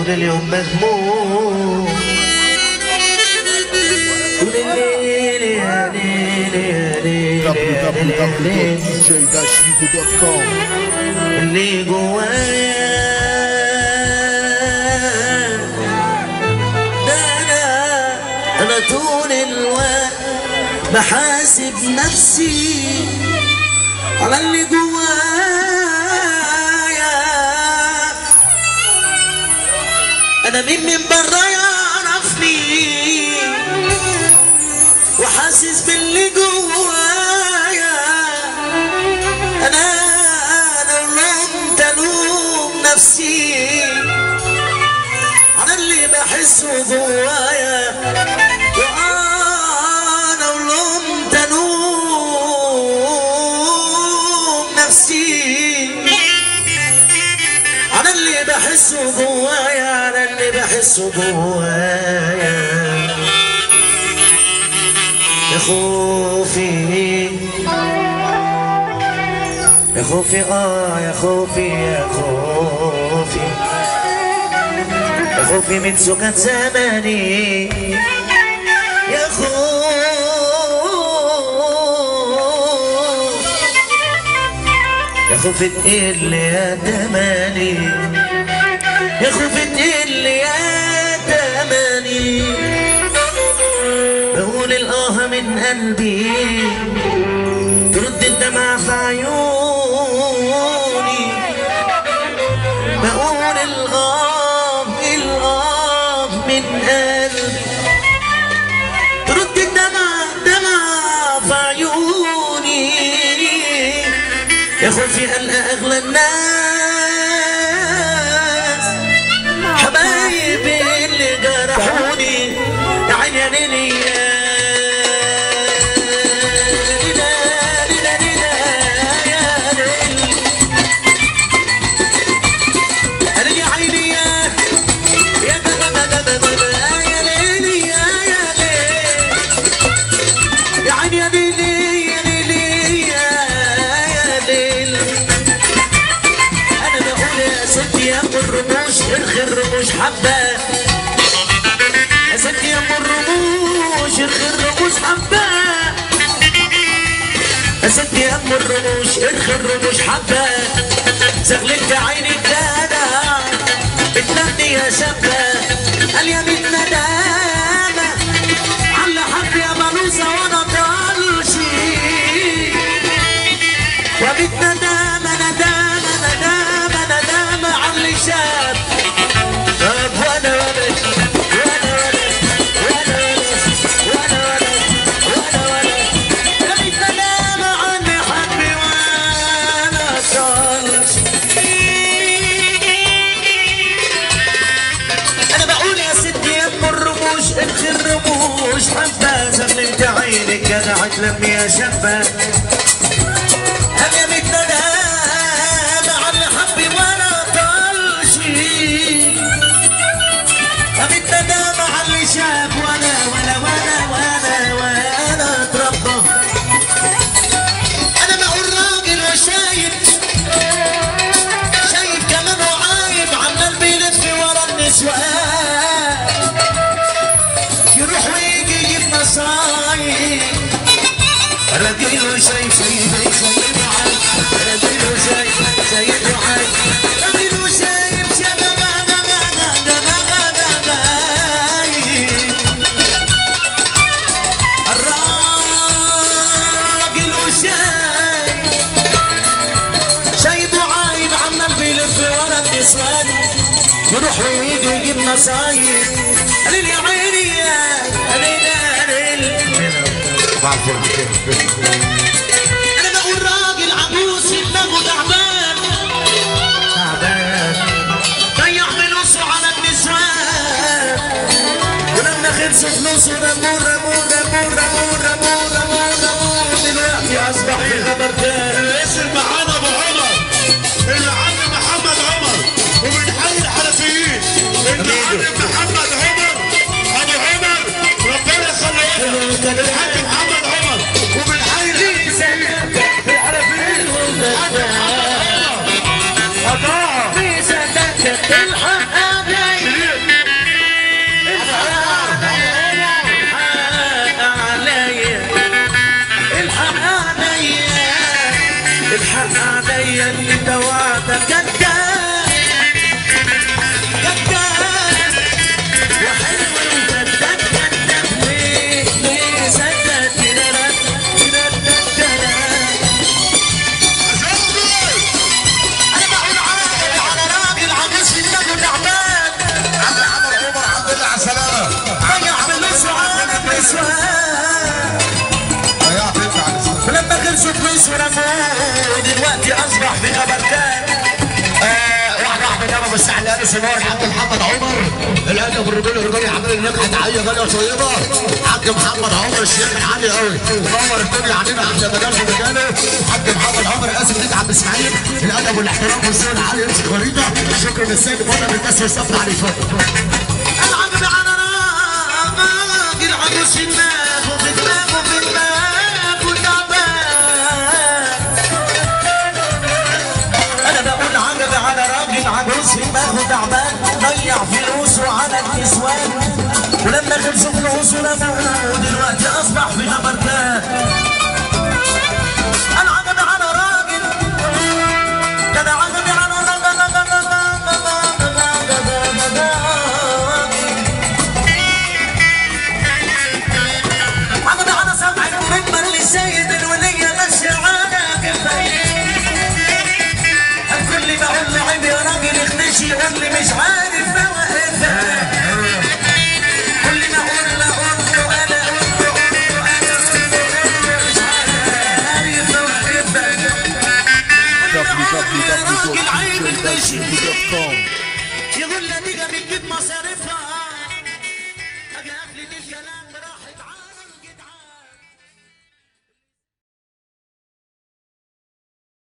طول اليوم مهموم طول الليل يا ليل يا ليل يا ليل يا ليل www.dj-figo.com اللي جوايا ده انا انا طول الوقت بحاسب نفسي على اللي جوايا انا مين من برا يعرفني وحاسس باللي جوايا انا انا لومت الوم نفسي على اللي بحسه جوايا وانا لومت الوم نفسي على اللي بحسه جوايا على اللي بحسه جوايا يا خوفي يا خوفي اه يا خوفي يا خوفي يا خوفي من سكات زماني يا خوف يا خوفي تقل يا تماني يا خوفي تقل يا تماني بقول الآه من قلبي ترد الدمع في عيوني بقول الغاب الغاب من قلبي ترد الدمع دمع في عيوني يا خوفي ألقى أغلى الناس حبايبي اللي جرحوني يا عيني يا ليلي يا ليلى ليلى ليلى يا ليلي أنا يا عيني يا يا بابا بابا بابا يا ليلي يا يا ليلي يا عيني يا ليلي يا ليلي يا يا ليلي انا بقول يا ستي يا ام الرموش ارخي الرموش حبه يا ستي يا ام الرموش ارخي الرموش حبه يا ستي يا ام الرموش ارخي الرموش حبه زغلت في عينك دادا بتلمني يا شابه قال يا بنت ندامه على حب يا بلوزه وانا طالشي وبيت ندامة ندامة ندامة ندامة على اللي شاف طب وانا ولد وانا ولد وانا ولد وانا ولد وانا ولد يا بيت ندامة عني حبي وانا طالش انا بقول يا ستي يا ام الرموش انت الرموش حبة زغللت عينك يا دعت لمي يا شابة هم يا بيت ندامة على حبي وانا طالشي يا بيت ندامة على اللي شاف وانا وانا وانا وانا وانا اتربى انا بقول راجل وشايب شايب كمان وعايب عمال بيلف ورا النسوان يروح ويجي يجيب نصايب راجل وشايب شايب شايب وعايب راجل وشايب شايب وعايب راجل وشايب شايب الراجل وشايب شايب وعايب عمال بيلف ورا النسوان يروح ويجي ويجيب نصايب قليل يا عيني يا قليل يا قليل انا بقول راجل عجوز دماغه تعبان تعبان ضيع فلوسه على النسوان ولما خلصوا فلوسه رموه رموه رموه رموه رموه رموه رموه دلوقتي اصبح في خبر تاني اسم معانا ابو عمر العم محمد عمر ومن حي الحنفيين العم محمد عمر ابو عمر ربنا يخليه الحاج محمد عمر ومن حي الحنفيين الحنفيين في سكة الحق جاي الحق عليا اللي انت وعدك كذاب كذاب وحلو وكذاب كذاب ليه ليه صدق كده لا كده لا كده انا بقول عاقل على راجل عجوز في دماغه تعبان عم عمر عمر الحمد لله على السلامه ضيع من نسوان نسوان ضيعت انت على السلامه ولما خلصوا فلوس ورموه دلوقتي اصبح في خبر تاني واحدة واحدة جنب السحلاني سنور حاج محمد عمر الادب الرجولي الرجولي عامل النجحة تحية غالية طيبة حاج محمد عمر الشيخ العالي قوي نور الدنيا علينا عند مجال في مجاله حاج محمد عمر اسف ليك عم اسماعيل الادب والاحترام والذوق العالي يمسك خريطة شكرا للسيد فضل الناس وصفنا عليه فضل العقد على راجل عجوز في دماغه في دماغه في دماغه تعبان انا بقول عقد على راجل عجوز في دماغه تعبان ضيع فلوسه على النسوان ولما خلصوا فلوسه رموه دلوقتي اصبح في خبر تاني العقد على راجل كان عقد على راجل عقد على سبع المنبر للسيد الولية ماشي على كفاية الكل بقول لعب يا راجل اختشي يقول لي مش عارف بوقفها كل ما اقول له اقول له انا اقول له اقول له انا مش عارف بوقفها راجل عيب المشي www.djshiku.com يقول لي دي بتجيب مصاريفها